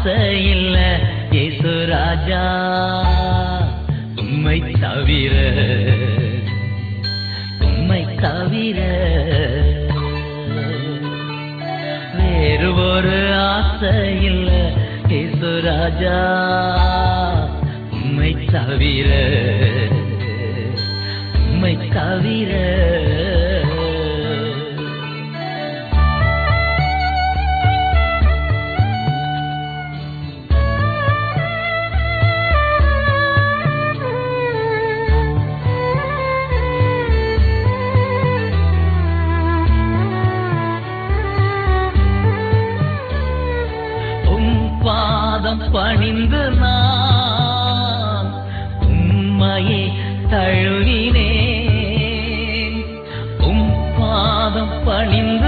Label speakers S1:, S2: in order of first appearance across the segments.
S1: ஆசை இல்ல இயேசு ராஜா உம்மை தவிர உம்மை தவிர வேறு ஒரு ஆசை இல்ல இயேசு ராஜா உம்மை தவிர உம்மை தவிர உம் பாதம் பணிந்து நான் உம்மையே தழுவினேன் உம் பாதம் பணிந்து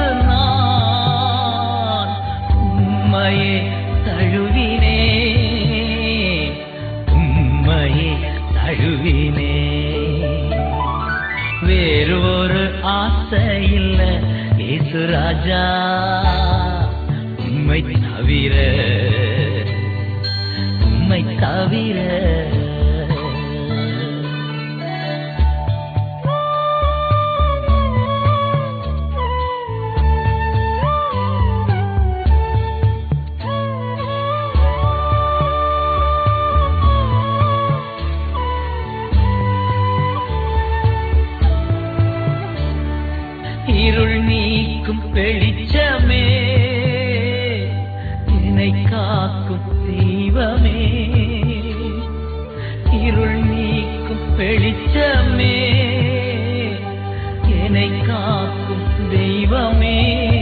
S1: நான் உம்மையே தழுவினேன் உம்மையே தழுவினேன் வேறு ஒரு ஆசை இல்ல இயேசு ராஜா உம்மை தவிர உம்மை தவிர இருள் நீக்கும் வெளிச்சமே என்னை காக்கும் தெய்வமே இருள் நீக்கும் வெளிச்சமே என்னை காக்கும் தெய்வமே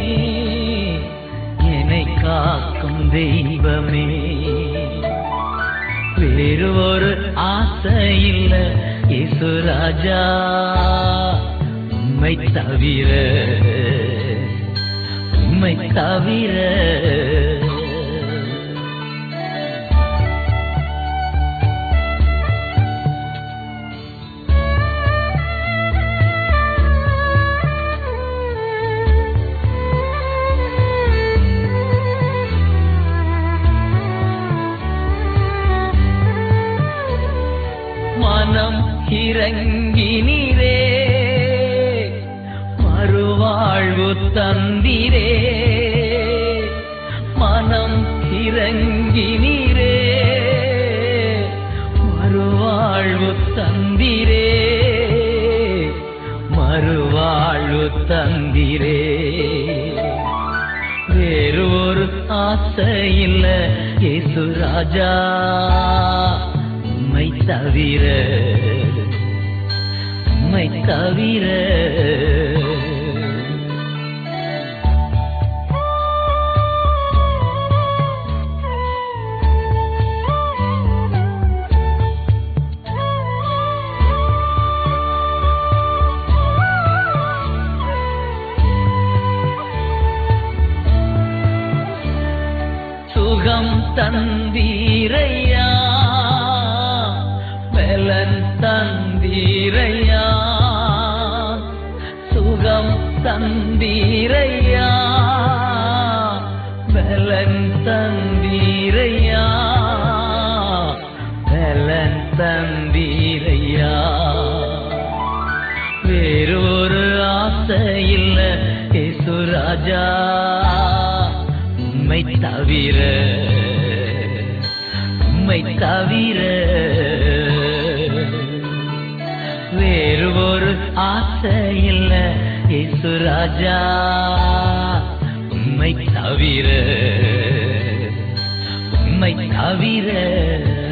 S1: என்னை காக்கும் தெய்வமே வேறு ஒரு ஆசை இல்ல இயேசு ராஜா உம்மை தவிர உம்மை தவிர மனம் இறங்கி நீரே மறுவாழ்வு தந்திரே மனம் இறங்கி நீரே மறுவாழ்வு தந்திரே மறுவாழ்வு தந்திரே வேறு ஒரு ஆசை இல்ல இயேசு ராஜா உம்மை தவிர உம்மை தவிர சுகம் தந்தீரையா பலன் தந்தீரையா சுகம் தந்தீரையா பலன் தந்தீரையா பலன் தந்தீரையா வேறு ஒரு ஆசை இல்ல இயேசு ராஜா உம்மை தவிர உம்மை தவிர வேறு ஒரு ஆசை இல்ல இயேசு ராஜா உம்மை தவிர உம்மை தவிர